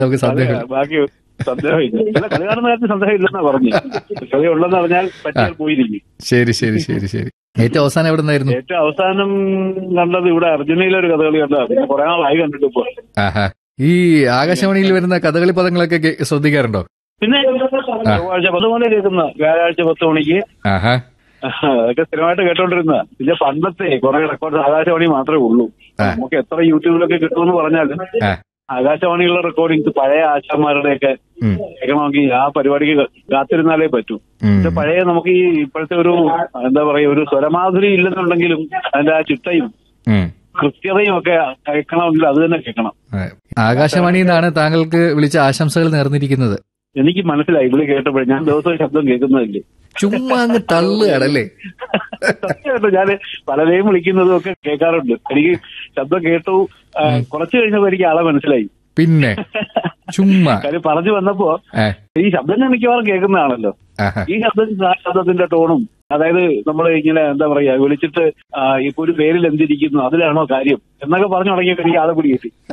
നമുക്ക് അതെ, സന്ദേഹം ബാക്കി സന്ദേഹമില്ല അല്ല കളി കാണുന്ന കാര്യത്തിൽ സന്ദേഹമില്ലെന്നാ പറഞ്ഞു കളി ഉള്ളെന്ന് പറഞ്ഞാൽ പറ്റിയാൽ പോയിരിക്കും ശരി ശരി ശരി ശരി ഏറ്റവും അവസാനം എവിടെ നിന്നായിരുന്നു ഏറ്റവും അവസാനം കണ്ടത് ഇവിടെ അർജന്റീനയിലെ ഒരു കഥകളി കണ്ടതാ പിന്നെ കുറെ നാളായി കണ്ടിട്ട് ഇപ്പൊ ആഹാ ഈ ആകാശവാണിയിൽ വരുന്ന കഥകളി പദങ്ങളൊക്കെ കേ- ശ്രദ്ധിക്കാറുണ്ടോ പിന്നെ ചൊവ്വാഴ്ച പത്ത് മണി കേൾക്കുന്ന വ്യാഴാഴ്ച പത്ത് മണിക്ക് ആഹാ അതൊക്കെ സ്ഥിരമായിട്ട് കേട്ടോണ്ടിരുന്ന പിന്നെ പണ്ടത്തെ കുറെ റെക്കോർഡ് ആകാശവാണി മാത്രമേ ഉള്ളൂ ആ. നമുക്ക് എത്ര യൂട്യൂബിലൊക്കെ കിട്ടുമെന്ന് പറഞ്ഞാലും ആ. ആകാശവാണിയുള്ള റെക്കോർഡിങ്സ് പഴയ ആശാന്മാരുടെയൊക്കെ ഉം, കേൾക്കണമെങ്കിൽ ആ പരിപാടിക്ക് കാത്തിരുന്നാലേ പറ്റൂ ഉം. പക്ഷെ പഴയ നമുക്ക് ഈ ഇപ്പോഴത്തെ ഒരു എന്താ പറയാ ഒരു സ്വരമാധുരി ഇല്ലെന്നുണ്ടെങ്കിലും അതിന്റെ ആ ചിട്ടയും ഉം. കൃത്യതയും ഒക്കെ കേൾക്കണമെങ്കിൽ അത് തന്നെ കേൾക്കണം അതെ. ആകാശവാണിയിൽ നിന്നാണ് താങ്കൾക്ക് വിളിച്ച ആശംസകൾ നേർന്നിരിക്കുന്നത് എനിക്ക് മനസ്സിലായി ഇവിടെ കേട്ടപ്പോഴേ ഞാൻ ദിവസവും ശബ്ദം കേൾക്കുന്നതല്ലേ ചുമ്മാ അങ്ങ് തള്ളുകയാണല്ലേ സത്യമായിട്ട് ഞാൻ പലരെയും വിളിക്കുന്നതും ഒക്കെ കേൾക്കാറുണ്ട് എനിക്ക് ശബ്ദം കേട്ടു ആ, കുറച്ച് കഴിഞ്ഞപ്പോ എനിക്ക് ആളെ മനസ്സിലായി പിന്നെ ചുമ്മാ കാര്യം പറഞ്ഞു വന്നപ്പോ ഏ, ഈ ശബ്ദം ഞാൻ മിക്കവാറും കേൾക്കുന്നതാണല്ലോ ആഹാ. ഈ ശബ്ദം ആ ശബ്ദത്തിന്റെ ടോണും അതായത് നമ്മൾ ഇങ്ങനെ എന്താ പറയാ വിളിച്ചിട്ട് ആ, ഇപ്പൊ ഒരു പേരിൽ എന്തിരിക്കുന്നു അതിലാണോ കാര്യം എന്നൊക്കെ പറഞ്ഞു തുടങ്ങിയപ്പോ എനിക്ക് ആളെ പിടി കിട്ടി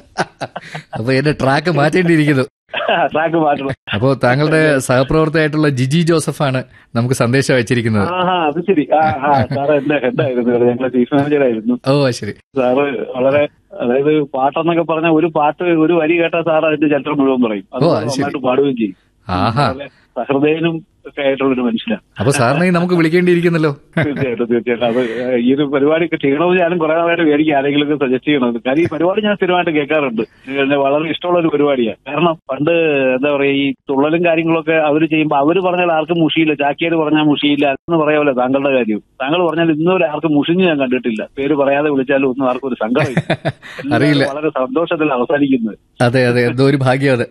അപ്പൊ എന്റെ ട്രാക്ക് മാറ്റേണ്ടിയിരിക്കുന്നു ട്രാക്ക് മാറ്റണം അപ്പോ താങ്കളുടെ സഹപ്രവർത്തകയായിട്ടുള്ള ജിജി ജോസഫാണ് നമുക്ക് സന്ദേശം അയച്ചിരിക്കുന്നത് ആഹാ അത് ശരി ആ ആ സാറ് എന്റെ ഹെഡായിരുന്നു ഞങ്ങളെ ചീഫ് മാനേജർ ആയിരുന്നു ഓ ശരി സാറ് വളരെ അതായത് പാട്ടെന്നൊക്കെ പറഞ്ഞ ഒരു പാട്ട് ഒരു വരി കേട്ടാ സാർ അതിന്റെ ചരിത്രം മുഴുവൻ പറയും അത് ഓ, അത് ശരി. നന്നായിട്ട് പാടുകയും ചെയ്യും ആഹാ വളരെ സഹൃദയനും ഒക്കെ ആയിട്ടുള്ളൊരു മനുഷ്യനാണ് അപ്പൊ സാറിനെ നമുക്ക് വിളിക്കേണ്ടിയിരിക്കുന്നല്ലോ തീർച്ചയായിട്ടും തീർച്ചയായിട്ടും അത് ഈ ഒരു പരിപാടിയൊക്കെ ചെയ്യണമെന്ന് ഞാനും കുറെ നാളായിട്ട് മേടിക്കും ആരെങ്കിലും ഒക്കെ സജസ്റ്റ് ചെയ്യണമെന്ന് കാര്യം ഈ പരിപാടി ഞാൻ സ്ഥിരമായിട്ട് കേൾക്കാറുണ്ട് എന്നെ വളരെ ഇഷ്ടമുള്ള ഒരു പരിപാടിയാണ് കാരണം പണ്ട് എന്താ പറയാ ഈ തുള്ളലും കാര്യങ്ങളൊക്കെ അവർ ചെയ്യുമ്പോൾ അവർ പറഞ്ഞാൽ ആർക്കും മുഷിയില്ല ചാക്കിയാർ പറഞ്ഞാൽ മുഷിയില്ല എന്ന് പറയാമല്ലോ താങ്കളുടെ കാര്യം താങ്കൾ പറഞ്ഞാൽ ഇന്നുവരെ ആർക്കും മുഷിഞ്ഞ് ഞാൻ കണ്ടിട്ടില്ല പേര് പറയാതെ വിളിച്ചാലും ഒന്നും ആർക്കും ഒരു സങ്കടമില്ല അറിയില്ല. എല്ലാവരും വളരെ സന്തോഷത്തിൽ അവസാനിക്കുന്നത് അതെ അതെ എന്തോ ഒരു ഭാഗ്യം അത്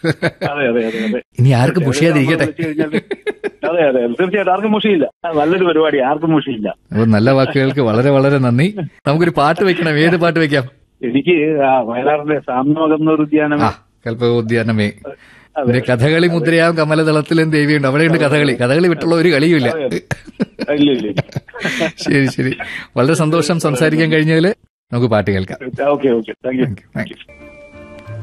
അതെ അതെ അതെ അതെ ഇനി ആർക്കും മുഷിയാതിരിക്കട്ടെ വിളിച്ചു കഴിഞ്ഞാല് അതെ അതെ തീർച്ചയായിട്ടും ആർക്കും മുഷിയില്ല നല്ലൊരു പരിപാടി ആർക്കും മുഷിയില്ല അപ്പൊ നല്ല വാക്കുകൾക്ക് വളരെ വളരെ നന്ദി നമുക്കൊരു പാട്ട് വെക്കണം ഏത് പാട്ട് വെക്കാം എനിക്ക് ആ വയലാറിന്റെ സാമ്യമകന്നൊരു ഉദ്യാനം ആ കൽപ്പകോദ്യാനമേ അതെ. പിന്നെ കഥകളി മുദ്രയാം കമലതളത്തിലും ദേവിയുണ്ട് അവിടെയുണ്ട് കഥകളി കഥകളി വിട്ടുള്ള ഒരു കളിയുമില്ല ഇല്ല ഇല്ല ശരി ശരി വളരെ സന്തോഷം സംസാരിക്കാൻ കഴിഞ്ഞതിൽ നമുക്ക് പാട്ട് കേൾക്കാം okay okay thank you thank U